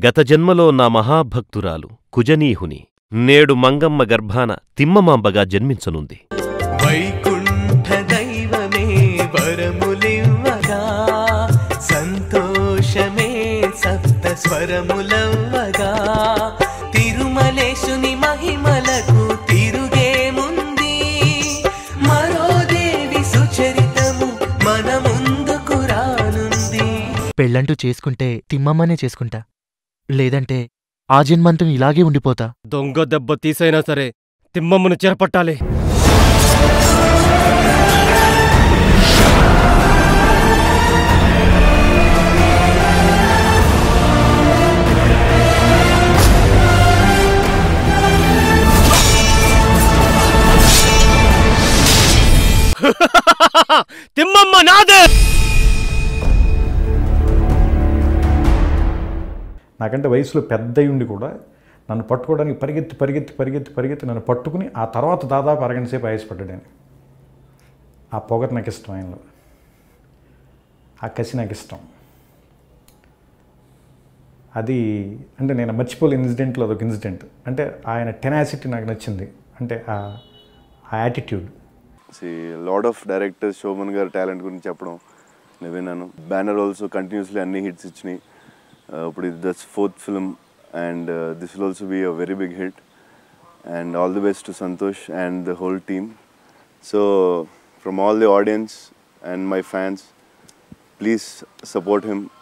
గత జన్మలో నా మహాభక్తురాలు కుజనీహుని నేడు మంగమ్మ గర్భాన తిమ్మమాంబగా జన్మించనుంది వైకుంఠ దైవమే వరములివ్వగా సంతోషమే సప్త స్వరములవ్వగా తిరుమలేశుని మహిమలకు తిరుగేముంది మరో దేవి సుచరితము మన ముందుకు రానుంది పెళ్ళంటూ చేసుకుంటే తిమ్మమ్మనే చేసుకుంటా లేదంటే ఆ జన్మంతం ఇలాగే ఉండిపోతా దొంగ దెబ్బ తీసైనా సరే తిమ్మమ్మను చేరపట్టాలి తిమ్మమ్మ నాదే నాకంటే వయసులో పెద్ద ఉండి కూడా నన్ను పట్టుకోవడానికి పరిగెత్తి పరిగెత్తి పరిగెత్తి పరిగెత్తి నన్ను పట్టుకుని ఆ తర్వాత దాదాపు అరగంట సేపు ఆయాసపడ్డాడు ఆయన ఆ పొగరు నాకు ఇష్టం ఆయనలో ఆ కసి నాకు ఇష్టం అది అంటే నేను మర్చిపోలేని ఇన్సిడెంట్లో అదొక ఇన్సిడెంట్ అంటే ఆయన టెనాసిటీ నాకు నచ్చింది అంటే ఆ యాటిట్యూడ్ సి లాడ్ ఆఫ్ డైరెక్టర్స్ శోభన్ గారి టాలెంట్ గురించి చెప్పడం నేను విన్నాను బ్యానర్ ఆల్సో కంటిన్యూస్లీ అన్ని హిట్స్ ఇచ్చినాయి Uh, ఇప్పుడు ఇది this fourth film and this will also be a very big hit and all the best to Santosh and the whole team so from all the audience and my fans please support him